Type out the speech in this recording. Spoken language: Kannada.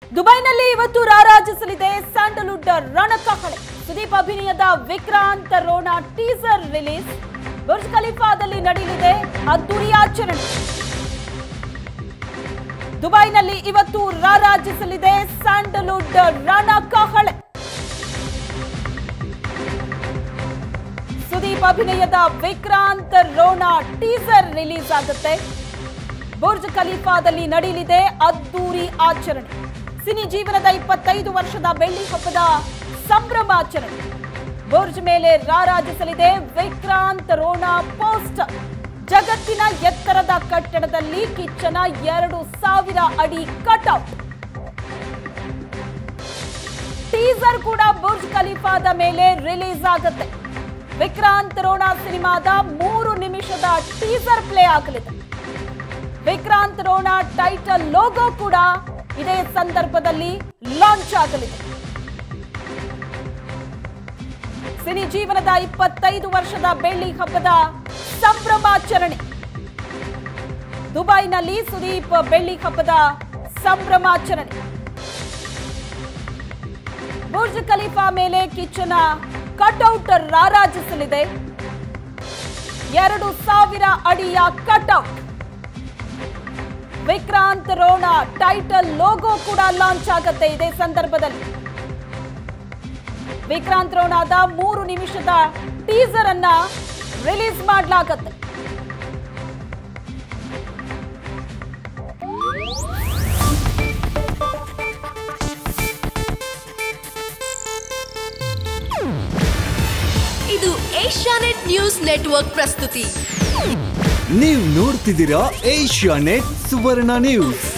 ದುಬೈನಲ್ಲಿ ಇವತ್ತು ರಾರಾಜಿಸಲಿದೆ ಸ್ಯಾಂಡಲ್ವುಡ್ ರಣಕಹಳೆ ಸುದೀಪ್ ಅಭಿನಯದ Vikrant Rona teaser release Burj ಖಲೀಫಾದಲ್ಲಿ ನಡೆಯಲಿದೆ ಅದ್ದೂರಿ ಆಚರಣೆ ದುಬೈನಲ್ಲಿ ಇವತ್ತು ರಾರಾಜಿಸಲಿದೆ ಸ್ಯಾಂಡಲ್ವುಡ್ ರಣಕಹಳೆ ಸುದೀಪ್ ಅಭಿನಯದ ವಿಕ್ರಾಂತ್ ರೋಣ ಟೀಸರ್ ರಿಲೀಸ್ ಆಗುತ್ತೆ ಬುರ್ಜ್ ಖಲೀಫಾದಲ್ಲಿ ನಡೆಯಲಿದೆ ಅದ್ದೂರಿ ಆಚರಣೆ ಸಿನಿ ಜೀವನದ ಇಪ್ಪತ್ತೈದು ವರ್ಷದ ಬೆಳ್ಳಿ ಹಬ್ಬದ ಸಂಭ್ರಮಾಚರಣೆ ಬುರ್ಜ್ ಮೇಲೆ ರಾರಾಜಿಸಲಿದೆ ವಿಕ್ರಾಂತ್ ರೋಣ ಪೋಸ್ಟ್ ಜಗತ್ತಿನ ಎತ್ತರದ ಕಟ್ಟಡದಲ್ಲಿ ಕಿಚ್ಚನ ಎರಡು ಸಾವಿರ ಅಡಿ ಕಟ್ಔಟ್ ಟೀಸರ್ ಕೂಡ ಬುರ್ಜ್ ಖಲೀಫಾದ ಮೇಲೆ ರಿಲೀಸ್ ಆಗುತ್ತೆ ವಿಕ್ರಾಂತ್ ರೋಣ ಸಿನಿಮಾದ ಮೂರು ನಿಮಿಷದ ಟೀಸರ್ ಪ್ಲೇ ಆಗಲಿದೆ ವಿಕ್ರಾಂತ್ ರೋಣ ಟೈಟಲ್ ಲೋಗೋ ಕೂಡ ಇದೇ ಸಂದರ್ಭದಲ್ಲಿ ಲಾಂಚ್ ಆಗಲಿದೆ ಸಿನಿ ಜೀವನದ ಇಪ್ಪತ್ತೈದು ವರ್ಷದ ಬೆಳ್ಳಿ ಹಬ್ಬದ ಸಂಭ್ರಮಾಚರಣೆ ದುಬೈನಲ್ಲಿ ಸುದೀಪ್ ಬೆಳ್ಳಿ ಹಬ್ಬದ ಸಂಭ್ರಮಾಚರಣೆ ಬುರ್ಜ್ ಖಲೀಫಾ ಮೇಲೆ ಕಿಚ್ಚನ ಕಟ್ಔಟ್ ರಾರಾಜಿಸಲಿದೆ ಎರಡು ಸಾವಿರ ಅಡಿಯ cutout Vikrant Rona title logo ಕೂಡ ಲಾಂಚ್ ಆಗತ್ತೆ ಇದೇ ಸಂದರ್ಭದಲ್ಲಿ ವಿಕ್ರಾಂತ್ ರೋಣದ ಮೂರು ನಿಮಿಷದ ಟೀಸರ್ ಅನ್ನ ರಿಲೀಸ್ ಮಾಡಲಾಗತ್ತೆ ಇದು ಏಷ್ಯಾನೆಟ್ ನ್ಯೂಸ್ ನೆಟ್ವರ್ಕ್ ಪ್ರಸ್ತುತಿ ನೀವು ನೋಡ್ತಿದ್ದೀರಾ ಏಷ್ಯಾ ನೆಟ್ ಸುವರ್ಣ ನ್ಯೂಸ್